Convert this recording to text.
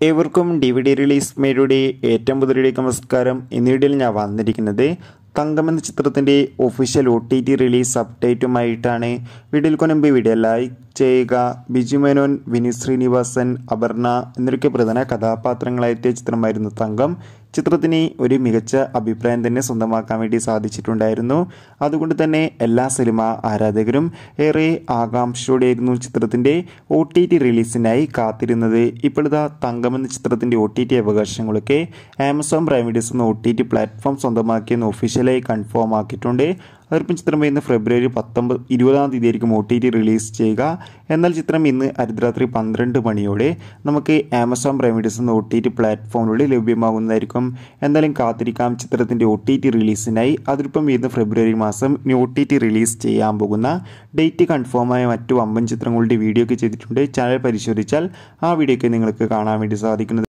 ഏവർക്കും D V D release മേരുടെ ഏറ്റവും പുതിയ നമസ്കാരം ഇന്ന് വീഡിയോയിൽ ഞാൻ വന്നിരിക്കുന്നത് തങ്കം എന്ന ചിത്രത്തിൻ്റെ official O T T release അപ്ഡേറ്റുമായിട്ടാണ് വീഡിയോയിൽ കൊനുമ്പ് വീഡിയോ ലൈക്ക് ചെയ്യുക ബിജു മേനോൻ വിനീത് ശ്രീനിവാസൻ അപർണ എന്നൊക്കെ പ്രധാന കഥാപാത്രങ്ങളായെത്തിയ ചിത്രമായിരുന്നു തങ്കം ചിത്രത്തിന് ഒരു മികച്ച അഭിപ്രായം തന്നെ സ്വന്തമാക്കാൻ വേണ്ടി സാധിച്ചിട്ടുണ്ടായിരുന്നു അതുകൊണ്ട് തന്നെ എല്ലാ സിനിമ ആരാധകരും ഏറെ ആകാംക്ഷയോടെയായിരുന്നു ചിത്രത്തിൻ്റെ ഒ ടി ടി റിലീസിനായി കാത്തിരുന്നത് ഇപ്പോഴത്തെ തങ്കം എന്ന ചിത്രത്തിൻ്റെ ഒ ടി ടി അവകാശങ്ങളൊക്കെ ആമസോൺ പ്രൈം വീഡിയോസ് എന്ന ഒ ടി ടി പ്ലാറ്റ്ഫോം സ്വന്തമാക്കിയെന്ന് ഒഫീഷ്യലായി കൺഫേം ആക്കിയിട്ടുണ്ട് അതിർപ്പം ചിത്രം ഇന്ന് ഫെബ്രുവരി പത്തൊമ്പത് ഇരുപതാം തീയതി ആയിരിക്കും ഒ ടി ടി റിലീസ് ചെയ്യുക എന്നാൽ ചിത്രം ഇന്ന് അർദ്ധരാത്രി പന്ത്രണ്ട് മണിയോടെ നമുക്ക് ആമസോൺ പ്രൈം വീഡിയോസ് എന്ന ഒ ടി ടി പ്ലാറ്റ്ഫോമിലൂടെ ലഭ്യമാകുന്നതായിരിക്കും എന്തായാലും കാത്തിരിക്കാം ചിത്രത്തിൻ്റെ ഒ ടി ടി റിലീസിനായി അതിർപ്പം ഇന്ന് ഫെബ്രുവരി മാസം ഇനി ഒ ടി ടി റിലീസ് ചെയ്യാൻ പോകുന്ന ഡേറ്റ് കൺഫേമായ മറ്റു വമ്പൻ ചിത്രങ്ങളുടെ വീഡിയോ ഒക്കെ ചെയ്തിട്ടുണ്ട് ചാനൽ പരിശോധിച്ചാൽ ആ വീഡിയോ ഒക്കെ നിങ്ങൾക്ക് കാണാൻ വേണ്ടി സാധിക്കുന്നത്